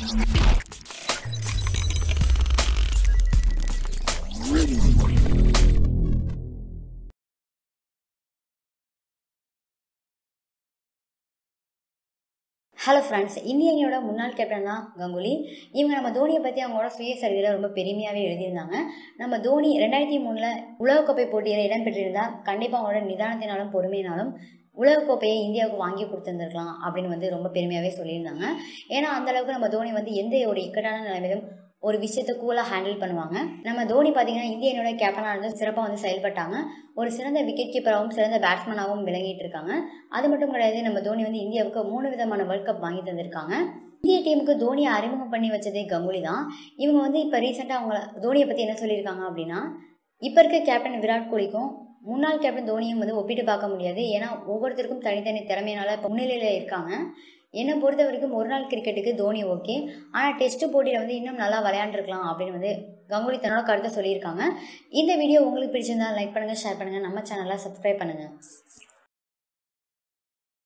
hello friends இந்திய அணியோட முன்னாள் கேப்டன் தான் கங்குலி இவங்க நம்ம தோனியை பற்றி அவங்களோட சுயசரிதையில் ரொம்ப பெருமையாகவே எழுதியிருந்தாங்க நம்ம தோனி ரெண்டாயிரத்தி மூணில் உலகக்கோப்பை போட்டியில் இடம்பெற்றிருந்தால் கண்டிப்பாக அவங்களோட நிதானத்தினாலும் பொறுமையினாலும் உலகக்கோப்பையை இந்தியாவுக்கு வாங்கி கொடுத்துருந்துருக்கலாம் அப்படின்னு வந்து ரொம்ப பெருமையாகவே சொல்லியிருந்தாங்க ஏன்னா அந்தளவுக்கு நம்ம தோனி வந்து எந்த ஒரு இக்கட்டான நிலைமையிலும் ஒரு விஷயத்தை கூலாக ஹேண்டில் பண்ணுவாங்க நம்ம தோனி பார்த்தீங்கன்னா இந்திய அணியோட கேப்டனாக இருந்து சிறப்பாக வந்து செயல்பட்டாங்க ஒரு சிறந்த விக்கெட் கீப்பராகவும் சிறந்த பேட்ஸ்மேனாகவும் விளங்கிட்டு இருக்காங்க அது மட்டும் கிடையாது நம்ம தோனி வந்து இந்தியாவுக்கு மூணு விதமான வேர்ல்ட் கப் வாங்கி தந்திருக்காங்க இந்திய டீமுக்கு தோனியை அறிமுகம் பண்ணி வச்சதே கங்குலி தான் இவங்க வந்து இப்போ ரீசெண்டாக அவங்க தோனியை பற்றி என்ன சொல்லியிருக்காங்க அப்படின்னா இப்போ இருக்க கேப்டன் விராட் கோலிக்கும் முன்னாள் கேப்டன் தோனியும் வந்து ஒப்பிட்டு பார்க்க முடியாது ஏன்னா ஒவ்வொருத்தருக்கும் தனித்தனி திறமையினால இப்போ முன்னிலையில் இருக்காங்க என்னை பொறுத்த வரைக்கும் ஒரு நாள் கிரிக்கெட்டுக்கு தோனி ஓகே ஆனால் டெஸ்ட் போட்டியில் வந்து இன்னும் நல்லா விளையாண்டுருக்கலாம் அப்படின்னு வந்து கங்குலி தன்னோட கருத்தை சொல்லியிருக்காங்க இந்த வீடியோ உங்களுக்கு பிடிச்சிருந்தா லைக் பண்ணுங்கள் ஷேர் பண்ணுங்கள் நம்ம சேனலை சப்ஸ்கிரைப் பண்ணுங்கள்